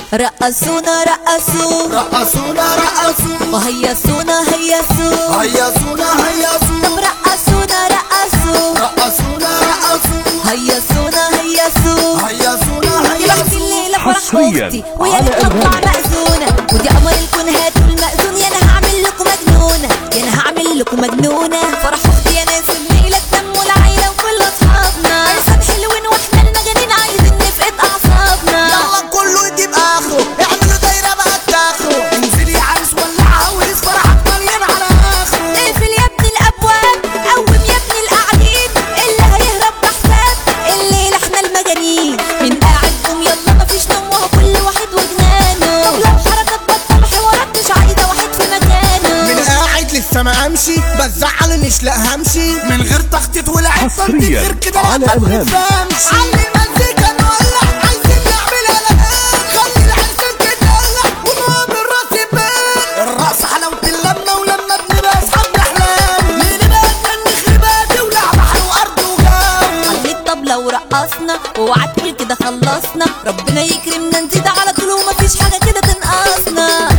رقصونا رقصوا رقصونا رقصوا وهيصونا هيصوا هيصونا هيصوا طب رقصونا رقصوا رقصونا رقصوا هيصونا هيصوا هيصونا يا بخت هيصوا الليلة فرح حصرياً أختي ويا على ريت نطلع أنغامي. مأذونة ودي قمر الكون هاتوا المأذون يا أنا هعمل لكم مجنونة يا أنا هعمل لكم مجنونة فرح أختي يا ناس الليلة تلموا العيلة وكل أصحابنا عرسان حلوين وإحنا المجانين عايزين نفقد أعصابنا يلا كله يجيب اخره اعملوا دايره بقى تاخره انزلي يا عرس ولا عاوز فرحك مليان على اخره اقفل يا ابني الابواب قوم يا ابني القاعدين اللي هيهرب بحساب الليله احنا المجانين من قاعد قوم يلا مفيش نوم وهو كل واحد وجنانه طب لو حركات بطل حوارات مش عايزه واحد في مكانه من قاعد لسه ما امشي بس زعلنيش لا همشي من غير تخطيط ولا حصرياً غير كده على لا أنغامي. تفهمش علي المزيكا نولع عايزين نعملها لهان خلي العرس تتدلع ونقوم الراس يبان الرقص حلاوة اللمة ولما بنبقى اصحاب احلام نبقى نخربها تولع بحر وارض وجو علي الطبلة ورقصنا واوعى تقول كده خلصنا ربنا يكرمنا نزيد على طول ومفيش حاجة كده تنقصنا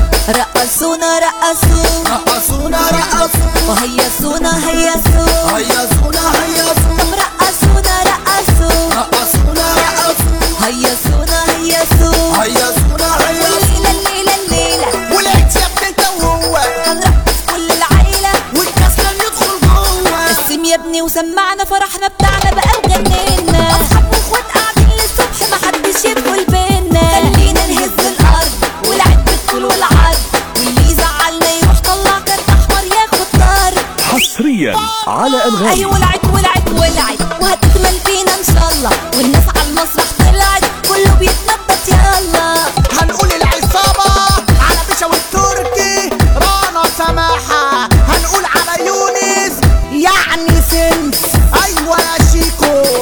رقصونا رقصوا رقصونا رقصوا وهيصونا هيصوا هيصونا هيصوا طب رقصونا رقصوا رقصونا رقصوا هيصونا هيصوا هيصونا هيصوا الليلة الليلة الليلة ولقيت يا ابني انت وهو هنرقص كل العيلة والكسرة يدخل جوه قسم يا ابني وسمعنا فرحنا بتاعنا بقى وجننا أصحاب واخوات قاعدين للصبح محدش يدخل بينا خلينا نهز الأرض والعد بالطول والعرض واللي يزعلنا يروح طلع كارت أحمر ياخد طرد حصريا على أنغامي أيوة ولعت ولعت ولعت وهتكمل فينا إن شاء الله والناس على المسرح طلعت كله بيتنطط يلا هنقول العصابة على باشا والتركي رانا سماحة هنقول على يونس يعني سنس أيوة يا شيكو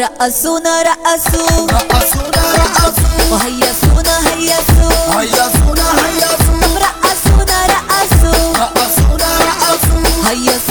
رقصونا رقصوا رقصونا رقصوا وهيصونا هيصوا هيصونا هيصوا طب رقصونا رقصوا رقصونا رقصوا هيصونا